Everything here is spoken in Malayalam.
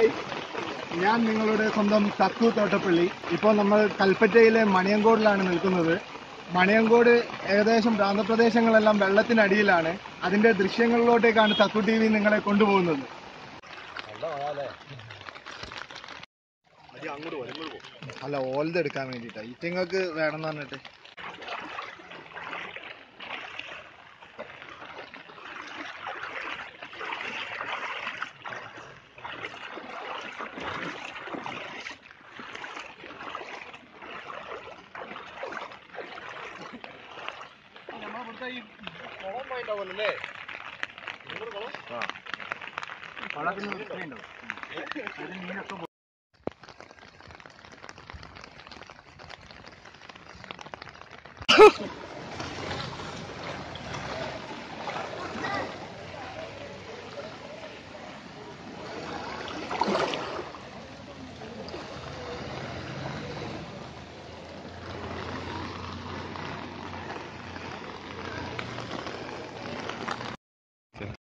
ഹായ് ഞാൻ നിങ്ങളുടെ സ്വന്തം തക്കു തോട്ടപ്പള്ളി ഇപ്പോൾ നമ്മൾ കൽപ്പറ്റയിലെ മണിയങ്കോടിലാണ് നിൽക്കുന്നത് മണിയങ്കോട് ഏകദേശം പ്രാന്തപ്രദേശങ്ങളെല്ലാം വെള്ളത്തിനടിയിലാണ് അതിന്റെ ദൃശ്യങ്ങളിലോട്ടേക്കാണ് തക്കു ടി വി നിങ്ങളെ കൊണ്ടുപോകുന്നത് അല്ല ഓൽത് എടുക്കാൻ വേണ്ടിട്ടാ ഇറ്റങ്ങൾക്ക് വേണമെന്ന് പറഞ്ഞിട്ട്